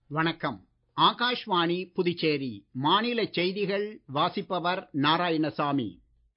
வணக்கம் ஆகாஷ்வாணி புதுச்சேரி மாநிலச் செய்திகள் வாசிப்பவர் நாராயணசாமி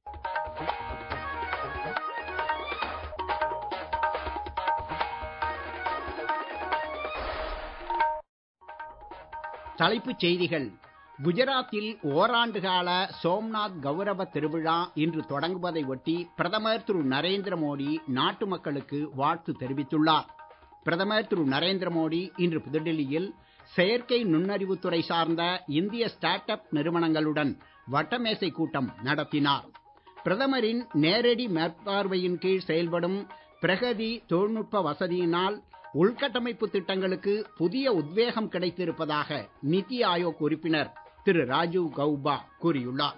தலைப்புச் செய்திகள் குஜராத்தில் ஓராண்டு கால சோம்நாத் கௌரவ திருவிழா இன்று தொடங்குவதை ஒட்டி பிரதமர் திரு நரேந்திர மோடி நாட்டு மக்களுக்கு வாழ்த்து தெரிவித்துள்ளார் பிரதமர் திரு நரேந்திர மோடி இன்று புதுடெல்லியில் செயற்கை நுண்ணறிவுத் துறை சார்ந்த இந்திய ஸ்டார்ட் அப் நிறுவனங்களுடன் வட்டமேசை கூட்டம் நடத்தினார் பிரதமரின் நேரடி மேற்பார்வையின் கீழ் செயல்படும் பிரகதி தொழில்நுட்ப வசதியினால் உள்கட்டமைப்பு திட்டங்களுக்கு புதிய உத்வேகம் கிடைத்திருப்பதாக நிதி ஆயோக் உறுப்பினர் திரு ராஜீவ் கௌபா கூறியுள்ளார்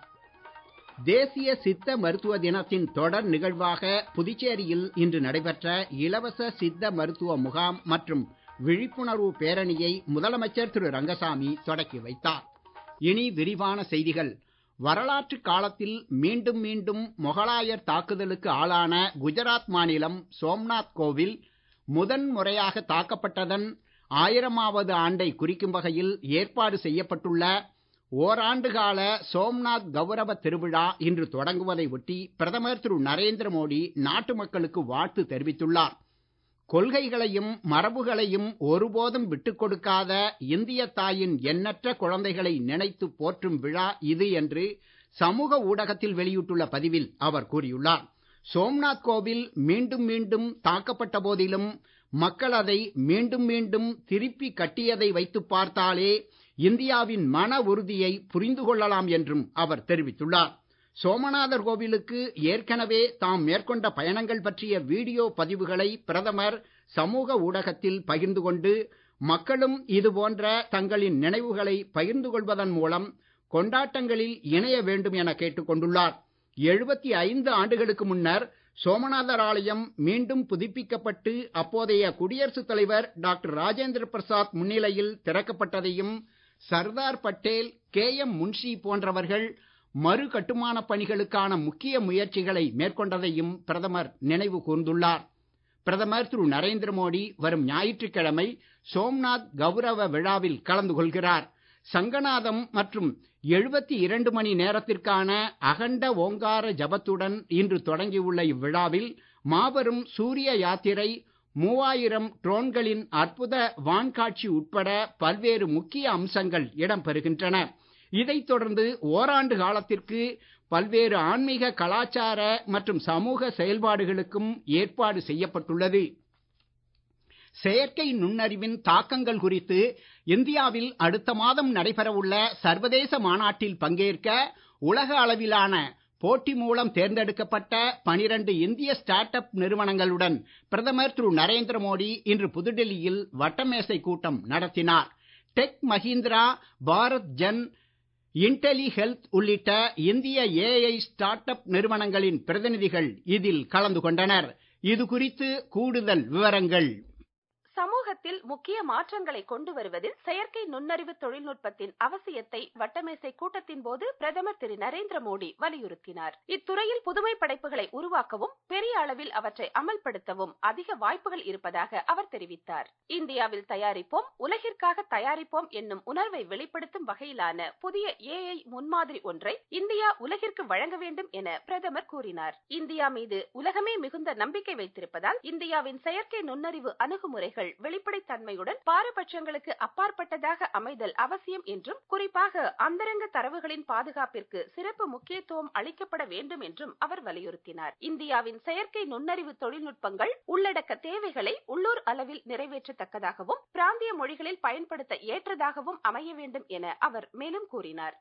தேசிய சித்த மருத்துவ தினத்தின் தொடர் நிகழ்வாக புதுச்சேரியில் இன்று நடைபெற்ற இலவச சித்த மருத்துவ முகாம் மற்றும் விழிப்புணர்வு பேரணியை முதலமைச்சர் திரு ரங்கசாமி தொடக்கி வைத்தார் இனி விரிவான செய்திகள் வரலாற்று காலத்தில் மீண்டும் மீண்டும் மொகலாயர் தாக்குதலுக்கு ஆளான குஜராத் மாநிலம் சோம்நாத் கோவில் முதன் முறையாக தாக்கப்பட்டதன் ஆயிரமாவது ஆண்டை குறிக்கும் வகையில் ஏற்பாடு செய்யப்பட்டுள்ள ஓராண்டு கால சோம்நாத் கௌரவ திருவிழா இன்று தொடங்குவதை ஒட்டி பிரதமர் திரு நரேந்திர மோடி நாட்டு மக்களுக்கு வாழ்த்து தெரிவித்துள்ளார் கொள்கைகளையும் மரபுகளையும் ஒருபோதும் விட்டுக் கொடுக்காத இந்திய தாயின் எண்ணற்ற குழந்தைகளை நினைத்து போற்றும் விழா இது என்று சமூக ஊடகத்தில் வெளியிட்டுள்ள பதிவில் அவர் கூறியுள்ளார் சோம்நாத் கோவில் மீண்டும் மீண்டும் தாக்கப்பட்ட போதிலும் மக்கள் அதை மீண்டும் மீண்டும் திருப்பி கட்டியதை வைத்து பார்த்தாலே இந்தியாவின் மன உறுதியை புரிந்து கொள்ளலாம் என்றும் அவர் தெரிவித்துள்ளார் சோமநாதர் கோவிலுக்கு ஏற்கனவே தாம் மேற்கொண்ட பயணங்கள் பற்றிய வீடியோ பதிவுகளை பிரதமர் சமூக ஊடகத்தில் பகிர்ந்து கொண்டு மக்களும் இது போன்ற தங்களின் நினைவுகளை பகிர்ந்து கொள்வதன் மூலம் கொண்டாட்டங்களில் இணைய வேண்டும் என கேட்டுக் கொண்டுள்ளார் எழுபத்தி ஐந்து ஆண்டுகளுக்கு முன்னர் சோமநாதர் ஆலயம் மீண்டும் புதுப்பிக்கப்பட்டு அப்போதைய குடியரசுத் தலைவர் டாக்டர் ராஜேந்திர பிரசாத் முன்னிலையில் திறக்கப்பட்டதையும் சர்தார் பட்டேல் கே எம் முன்ஷி போன்றவர்கள் மறு கட்டுமான பணிகளுக்கான முக்கிய முயற்சிகளை மேற்கொண்டதையும் பிரதமர் நினைவு கூர்ந்துள்ளார் பிரதமர் திரு நரேந்திர மோடி வரும் ஞாயிற்றுக்கிழமை சோம்நாத் கௌரவ விழாவில் கலந்து கொள்கிறார் சங்கநாதம் மற்றும் எழுபத்தி இரண்டு மணி நேரத்திற்கான அகண்ட ஓங்கார ஜபத்துடன் இன்று தொடங்கியுள்ள இவ்விழாவில் மாபெரும் சூரிய யாத்திரை மூவாயிரம் ட்ரோன்களின் அற்புத வான்காட்சி உட்பட பல்வேறு முக்கிய அம்சங்கள் இடம்பெறுகின்றன இதைத் தொடர்ந்து ஓராண்டு காலத்திற்கு பல்வேறு ஆன்மீக கலாச்சார மற்றும் சமூக செயல்பாடுகளுக்கும் ஏற்பாடு செய்யப்பட்டுள்ளது செயற்கை நுண்ணறிவின் தாக்கங்கள் குறித்து இந்தியாவில் அடுத்த மாதம் நடைபெறவுள்ள சர்வதேச மாநாட்டில் பங்கேற்க உலக அளவிலான போட்டி மூலம் தேர்ந்தெடுக்கப்பட்ட பனிரண்டு இந்திய ஸ்டார்ட் அப் நிறுவனங்களுடன் பிரதமர் திரு நரேந்திர மோடி இன்று புதுடெல்லியில் வட்டமேசை கூட்டம் நடத்தினார் tech Mahindra Bharat Jan intelli health உள்ளிட்ட இந்திய ஏஐ ஸ்டார்ட் அப் நிறுவனங்களின் பிரதிநிதிகள் இதில் கலந்து கொண்டனர் இது குறித்து கூடுதல் விவரங்கள் சமூகத்தில் முக்கிய மாற்றங்களை கொண்டு வருவதில் செயற்கை நுண்ணறிவு தொழில்நுட்பத்தின் அவசியத்தை வட்டமேசை கூட்டத்தின் போது பிரதமர் திரு நரேந்திர மோடி வலியுறுத்தினார் இத்துறையில் புதுமை படைப்புகளை உருவாக்கவும் பெரிய அளவில் அவற்றை அமல்படுத்தவும் அதிக வாய்ப்புகள் இருப்பதாக அவர் தெரிவித்தார் இந்தியாவில் தயாரிப்போம் உலகிற்காக தயாரிப்போம் என்னும் உணர்வை வெளிப்படுத்தும் வகையிலான புதிய ஏஐ முன்மாதிரி ஒன்றை இந்தியா உலகிற்கு வழங்க வேண்டும் என பிரதமர் கூறினார் இந்தியா மீது உலகமே மிகுந்த நம்பிக்கை வைத்திருப்பதால் இந்தியாவின் செயற்கை நுண்ணறிவு அணுகுமுறைகள் கொள்கைகள் வெளிப்படைத்தன்மையுடன் பாரபட்சங்களுக்கு அப்பாற்பட்டதாக அமைதல் அவசியம் என்றும் குறிப்பாக அந்தரங்க தரவுகளின் பாதுகாப்பிற்கு சிறப்பு முக்கியத்துவம் அளிக்கப்பட வேண்டும் என்றும் அவர் வலியுறுத்தினார் இந்தியாவின் செயற்கை நுண்ணறிவு தொழில்நுட்பங்கள் உள்ளடக்க தேவைகளை உள்ளூர் அளவில் நிறைவேற்றத்தக்கதாகவும் பிராந்திய மொழிகளில் பயன்படுத்த ஏற்றதாகவும் அமைய வேண்டும் என அவர் மேலும் கூறினார்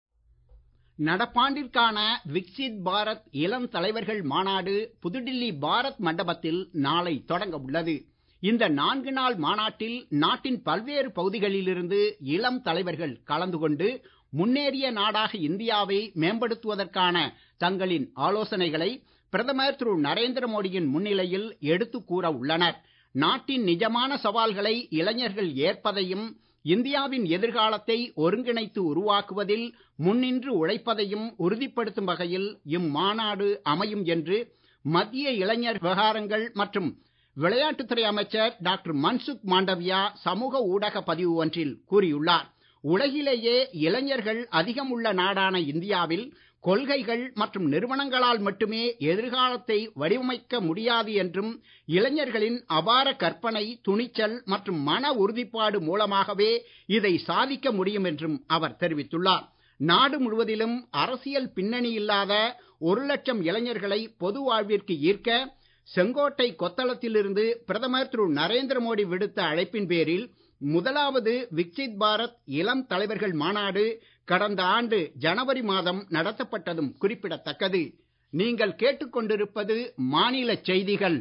நடப்பாண்டிற்கான விக்சித் பாரத் இளம் தலைவர்கள் மாநாடு புதுடில்லி பாரத் மண்டபத்தில் நாளை தொடங்க உள்ளது இந்த நான்கு நாள் மாநாட்டில் நாட்டின் பல்வேறு பகுதிகளிலிருந்து இளம் தலைவர்கள் கலந்து கொண்டு முன்னேறிய நாடாக இந்தியாவை மேம்படுத்துவதற்கான தங்களின் ஆலோசனைகளை பிரதமர் திரு நரேந்திர மோடியின் முன்னிலையில் எடுத்துக் கூற உள்ளனர் நாட்டின் நிஜமான சவால்களை இளைஞர்கள் ஏற்பதையும் இந்தியாவின் எதிர்காலத்தை ஒருங்கிணைத்து உருவாக்குவதில் முன்னின்று உழைப்பதையும் உறுதிப்படுத்தும் வகையில் இம்மாநாடு அமையும் என்று மத்திய இளைஞர் விவகாரங்கள் மற்றும் விளையாட்டுத்துறை அமைச்சர் டாக்டர் மன்சுக் மாண்டவியா சமூக ஊடக பதிவு ஒன்றில் கூறியுள்ளார் உலகிலேயே இளைஞர்கள் அதிகம் உள்ள நாடான இந்தியாவில் கொள்கைகள் மற்றும் நிறுவனங்களால் மட்டுமே எதிர்காலத்தை வடிவமைக்க முடியாது என்றும் இளைஞர்களின் அபார கற்பனை துணிச்சல் மற்றும் மன உறுதிப்பாடு மூலமாகவே இதை சாதிக்க முடியும் என்றும் அவர் தெரிவித்துள்ளார் நாடு முழுவதிலும் அரசியல் பின்னணி இல்லாத ஒரு லட்சம் இளைஞர்களை பொது வாழ்விற்கு ஈர்க்க செங்கோட்டை கொத்தளத்திலிருந்து பிரதமர் திரு நரேந்திர மோடி விடுத்த அழைப்பின் பேரில் முதலாவது விக்சித் பாரத் இளம் தலைவர்கள் மாநாடு கடந்த ஆண்டு ஜனவரி மாதம் நடத்தப்பட்டதும் குறிப்பிடத்தக்கது நீங்கள் கேட்டுக்கொண்டிருப்பது மாநில செய்திகள்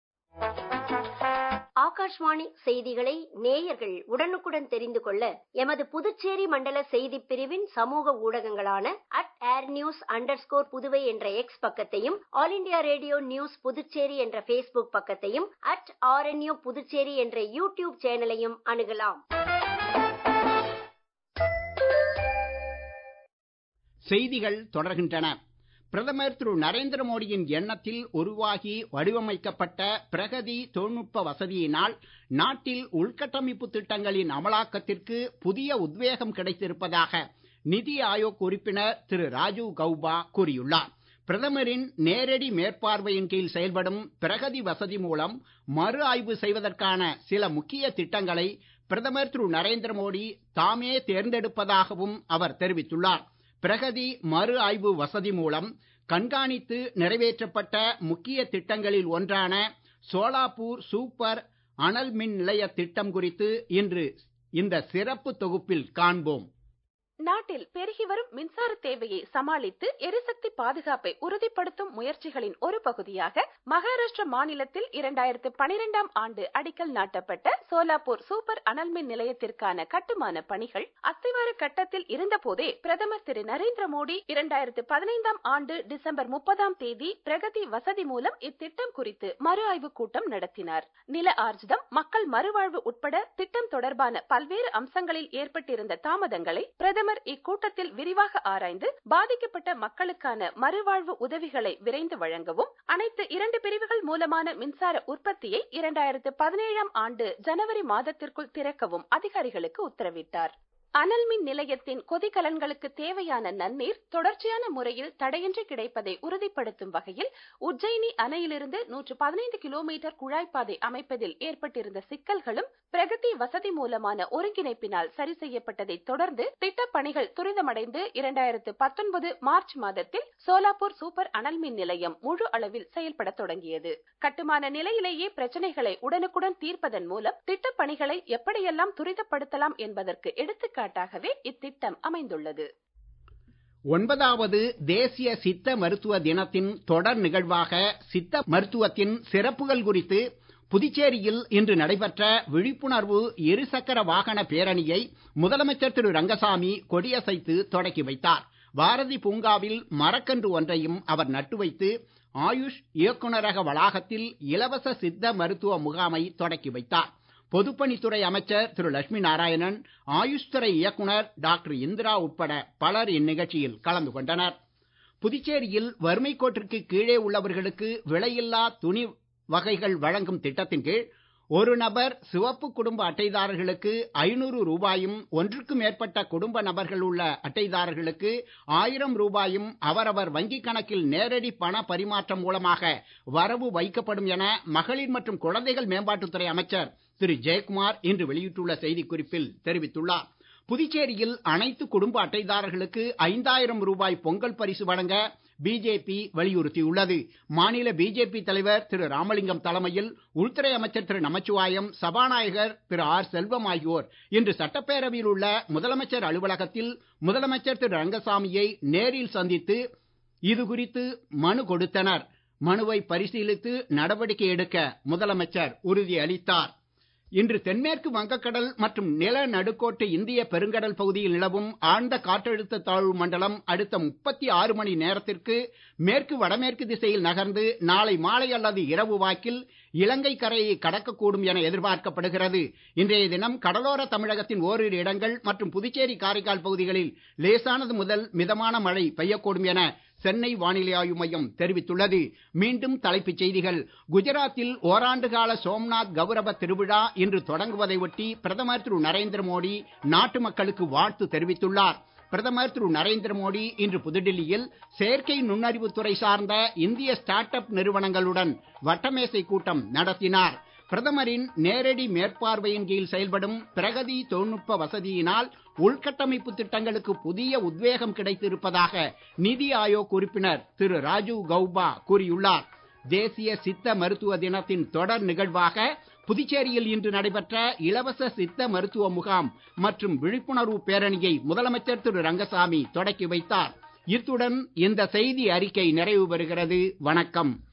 ஆகாஷ்வாணி செய்திகளை நேயர்கள் உடனுக்குடன் தெரிந்து கொள்ள எமது புதுச்சேரி மண்டல செய்தி பிரிவின் சமூக ஊடகங்களான at air news under Puduvai என்ற எக்ஸ் பக்கத்தையும் All India Radio News Puducherry என்ற பேஸ்புக் பக்கத்தையும் அட் ஆர்என்யூ புதுச்சேரி என்ற யூடியூப் சேனலையும் அணுகலாம் செய்திகள் தொடர்கின்றன பிரதமர் திரு நரேந்திர மோடியின் எண்ணத்தில் உருவாகி வடிவமைக்கப்பட்ட பிரகதி தொழில்நுட்ப வசதியினால் நாட்டில் உள்கட்டமைப்பு திட்டங்களின் அமலாக்கத்திற்கு புதிய உத்வேகம் கிடைத்திருப்பதாக நிதி ஆயோக் உறுப்பினர் திரு ராஜீவ் கௌபா கூறியுள்ளார் பிரதமரின் நேரடி மேற்பார்வையின் கீழ் செயல்படும் பிரகதி வசதி மூலம் மறு ஆய்வு செய்வதற்கான சில முக்கிய திட்டங்களை பிரதமர் திரு நரேந்திர மோடி தாமே தேர்ந்தெடுப்பதாகவும் அவர் தெரிவித்துள்ளார் பிரகதி மறு ஆய்வு வசதி மூலம் கண்காணித்து நிறைவேற்றப்பட்ட முக்கிய திட்டங்களில் ஒன்றான சோலாப்பூர் சூப்பர் அனல் மின் நிலைய திட்டம் குறித்து இன்று இந்த சிறப்பு தொகுப்பில் காண்போம் நாட்டில் பெருகி வரும் மின்சார தேவையை சமாளித்து எரிசக்தி பாதுகாப்பை உறுதிப்படுத்தும் முயற்சிகளின் ஒரு பகுதியாக மகாராஷ்டிர மாநிலத்தில் இரண்டாயிரத்து பனிரெண்டாம் ஆண்டு அடிக்கல் நாட்டப்பட்ட சோலாப்பூர் சூப்பர் அனல் மின் நிலையத்திற்கான கட்டுமான பணிகள் அஸ்திவார கட்டத்தில் இருந்தபோதே பிரதமர் திரு நரேந்திர மோடி இரண்டாயிரத்து பதினைந்தாம் ஆண்டு டிசம்பர் முப்பதாம் தேதி பிரகதி வசதி மூலம் இத்திட்டம் குறித்து மறு ஆய்வு கூட்டம் நடத்தினார் நில ஆர்ஜிதம் மக்கள் மறுவாழ்வு உட்பட திட்டம் தொடர்பான பல்வேறு அம்சங்களில் ஏற்பட்டிருந்த தாமதங்களை பிரதமர் பிரதமர் இக்கூட்டத்தில் விரிவாக ஆராய்ந்து பாதிக்கப்பட்ட மக்களுக்கான மறுவாழ்வு உதவிகளை விரைந்து வழங்கவும் அனைத்து இரண்டு பிரிவுகள் மூலமான மின்சார உற்பத்தியை இரண்டாயிரத்து பதினேழாம் ஆண்டு ஜனவரி மாதத்திற்குள் திறக்கவும் அதிகாரிகளுக்கு உத்தரவிட்டார் அனல் மின் நிலையத்தின் கொதிகலன்களுக்கு தேவையான நன்னீர் தொடர்ச்சியான முறையில் தடையின்றி கிடைப்பதை உறுதிப்படுத்தும் வகையில் உஜ்ஜயினி அணையிலிருந்து நூற்று பதினைந்து கிலோமீட்டர் குழாய்ப்பாதை அமைப்பதில் ஏற்பட்டிருந்த சிக்கல்களும் பிரகதி வசதி மூலமான ஒருங்கிணைப்பினால் சரி செய்யப்பட்டதை தொடர்ந்து திட்டப் பணிகள் துரிதமடைந்து இரண்டாயிரத்து பத்தொன்பது மார்ச் மாதத்தில் சோலாப்பூர் சூப்பர் அனல் மின் நிலையம் முழு அளவில் செயல்பட தொடங்கியது கட்டுமான நிலையிலேயே பிரச்சனைகளை உடனுக்குடன் தீர்ப்பதன் மூலம் திட்டப் பணிகளை எப்படியெல்லாம் துரிதப்படுத்தலாம் என்பதற்கு எடுத்துக்காட்டாகவே இத்திட்டம் அமைந்துள்ளது ஒன்பதாவது தேசிய சித்த மருத்துவ தினத்தின் தொடர் நிகழ்வாக சித்த மருத்துவத்தின் சிறப்புகள் குறித்து புதுச்சேரியில் இன்று நடைபெற்ற விழிப்புணர்வு இருசக்கர வாகன பேரணியை முதலமைச்சர் திரு ரங்கசாமி கொடியசைத்து தொடக்கி வைத்தார் பாரதி பூங்காவில் மரக்கன்று ஒன்றையும் அவர் நட்டு வைத்து ஆயுஷ் இயக்குநரக வளாகத்தில் இலவச சித்த மருத்துவ முகாமை தொடக்கி வைத்தார் பொதுப்பணித்துறை அமைச்சர் திரு லட்சுமி நாராயணன் ஆயுஷ் துறை இயக்குனர் டாக்டர் இந்திரா உட்பட பலர் இந்நிகழ்ச்சியில் கலந்து கொண்டனர் புதுச்சேரியில் வறுமை கோட்டிற்கு கீழே உள்ளவர்களுக்கு விலையில்லா துணி வகைகள் வழங்கும் திட்டத்தின் கீழ் ஒரு நபர் சிவப்பு குடும்ப அட்டைதாரர்களுக்கு ஐநூறு ரூபாயும் ஒன்றுக்கு மேற்பட்ட குடும்ப நபர்கள் உள்ள அட்டைதாரர்களுக்கு ஆயிரம் ரூபாயும் அவரவர் வங்கிக் கணக்கில் நேரடி பண பரிமாற்றம் மூலமாக வரவு வைக்கப்படும் என மகளிர் மற்றும் குழந்தைகள் மேம்பாட்டுத்துறை அமைச்சர் திரு ஜெயக்குமார் இன்று வெளியிட்டுள்ள செய்திக்குறிப்பில் தெரிவித்துள்ளார் புதுச்சேரியில் அனைத்து குடும்ப அட்டைதாரர்களுக்கு ஐந்தாயிரம் ரூபாய் பொங்கல் பரிசு வழங்க பிஜேபி வலியுறுத்தியுள்ளது மாநில பிஜேபி தலைவர் திரு ராமலிங்கம் தலைமையில் உள்துறை அமைச்சர் திரு நமச்சிவாயம் சபாநாயகர் திரு ஆர் செல்வம் ஆகியோர் இன்று சட்டப்பேரவையில் உள்ள முதலமைச்சர் அலுவலகத்தில் முதலமைச்சர் திரு ரங்கசாமியை நேரில் சந்தித்து இது குறித்து மனு கொடுத்தனர் மனுவை பரிசீலித்து நடவடிக்கை எடுக்க முதலமைச்சர் உறுதியளித்தார் இன்று தென்மேற்கு வங்கக்கடல் மற்றும் நில நடுக்கோட்டு இந்திய பெருங்கடல் பகுதியில் நிலவும் ஆழ்ந்த காற்றழுத்த தாழ்வு மண்டலம் அடுத்த முப்பத்தி ஆறு மணி நேரத்திற்கு மேற்கு வடமேற்கு திசையில் நகர்ந்து நாளை மாலை அல்லது இரவு வாக்கில் இலங்கை கரையை கடக்கக்கூடும் என எதிர்பார்க்கப்படுகிறது இன்றைய தினம் கடலோர தமிழகத்தின் ஓரிரு இடங்கள் மற்றும் புதுச்சேரி காரைக்கால் பகுதிகளில் லேசானது முதல் மிதமான மழை பெய்யக்கூடும் என சென்னை வானிலை ஆய்வு மையம் தெரிவித்துள்ளது மீண்டும் தலைப்புச் செய்திகள் குஜராத்தில் ஓராண்டு கால சோம்நாத் கௌரவ திருவிழா இன்று தொடங்குவதை ஒட்டி பிரதமர் திரு நரேந்திர மோடி நாட்டு மக்களுக்கு வாழ்த்து தெரிவித்துள்ளார் பிரதமர் திரு நரேந்திர மோடி இன்று புதுடில்லியில் செயற்கை நுண்ணறிவுத் துறை சார்ந்த இந்திய ஸ்டார்ட் அப் நிறுவனங்களுடன் வட்டமேசை கூட்டம் நடத்தினார் பிரதமரின் நேரடி மேற்பார்வையின் கீழ் செயல்படும் பிரகதி தொழில்நுட்ப வசதியினால் உள்கட்டமைப்பு திட்டங்களுக்கு புதிய உத்வேகம் கிடைத்திருப்பதாக நிதி ஆயோக் உறுப்பினர் திரு ராஜீவ் கௌபா கூறியுள்ளார் தேசிய சித்த மருத்துவ தினத்தின் தொடர் நிகழ்வாக புதுச்சேரியில் இன்று நடைபெற்ற இலவச சித்த மருத்துவ முகாம் மற்றும் விழிப்புணர்வு பேரணியை முதலமைச்சர் திரு ரங்கசாமி தொடக்கி வைத்தார் இத்துடன் இந்த செய்தி அறிக்கை நிறைவு பெறுகிறது வணக்கம்